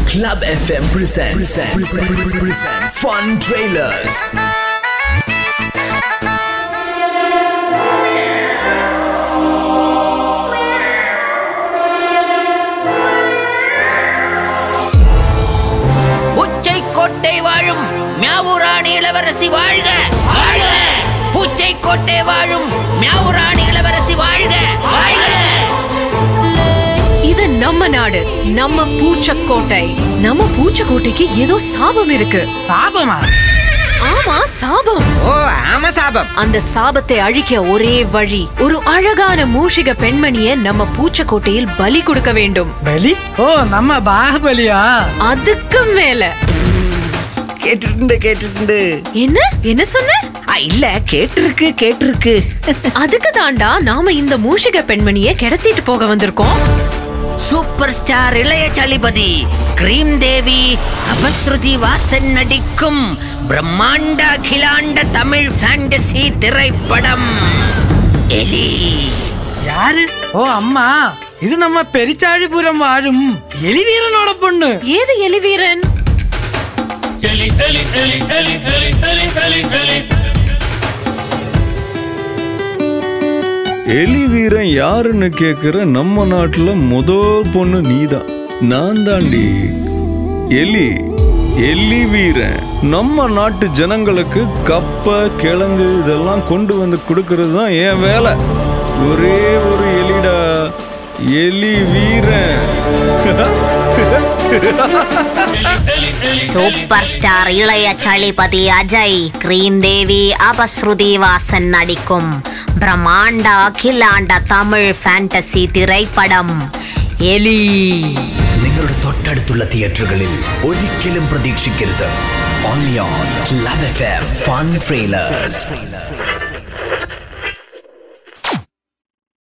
Club FM presents, presents, presents, presents Fun Trailers. உச்சை கோட்டை வாழும் மியாவுராணி இளவரசி வாழ்க வாழ்க உச்சை கோட்டை வாழும் மியாவுராணி இளவரசி வாழ்க வாழ்க இது நம்ம நாடு நம்ம பூச்சக்கோட்டை நம்ம பூச்சக்கோட்டைக்கு ஏதோ சாபம் இருக்கு சாபமா ஆமா சாபம் ஓ ஆமா சாபம் அந்த சாபத்தை அழிக்க ஒரே வழி ஒரு அழகான மூஷிக பெண்மணிய நம்ம பூச்சக்கோட்டையில் பலி கொடுக்க வேண்டும் பலி ஓ நம்ம பாகுபலியா அதுக்கு மேல கேட்டுட்டு கேட்டுட்டு என்ன என்ன சொன்ன இல்ல கேட்டிருக்கு கேட்டிருக்கு அதுக்கு தாண்டா நாம இந்த மூஷிக பெண்மணிய கிடத்திட்டு போக வந்திருக்கோம் சூப்பர் ஸ்டார் இளைய சளிபதி கிரீம் தேவி அபஸ்ருதி வாசன் நடிக்கும் பிரம்மாண்ட அகிலாண்ட தமிழ் ஃபேண்டசி திரைப்படம் எலி யாரு ஓ அம்மா இது நம்ம பெரிச்சாழிபுரம் வாழும் எலிவீரனோட பொண்ணு ஏது எலிவீரன் எலி வீரன் யாருன்னு கேக்குற நம்ம நாட்டுல முத பொண்ணு நீதான் நான் தாண்டி எலி எலி வீரன் நம்ம நாட்டு ஜனங்களுக்கு கப்ப கிழங்கு இதெல்லாம் கொண்டு வந்து கொடுக்கறது தான் என் வேலை ஒரே ஒரு எலிடா எலி வீரன் சூப்பர் ஸ்டார் இளைய சளிபதி அஜய் கிரீம் தேவி அபஸ்ருதி வாசன் நடிக்கும் பிரம்மாண்ட அகிலாண்ட தமிழ் ஃபேண்டசி திரைப்படம் எலி നിങ്ങളുടെ തൊട്ടടുത്തുള്ള തിയേറ്ററുകളിൽ ഒരിക്കലും പ്രതീക്ഷിക്കരുത് only on club F M fun trailers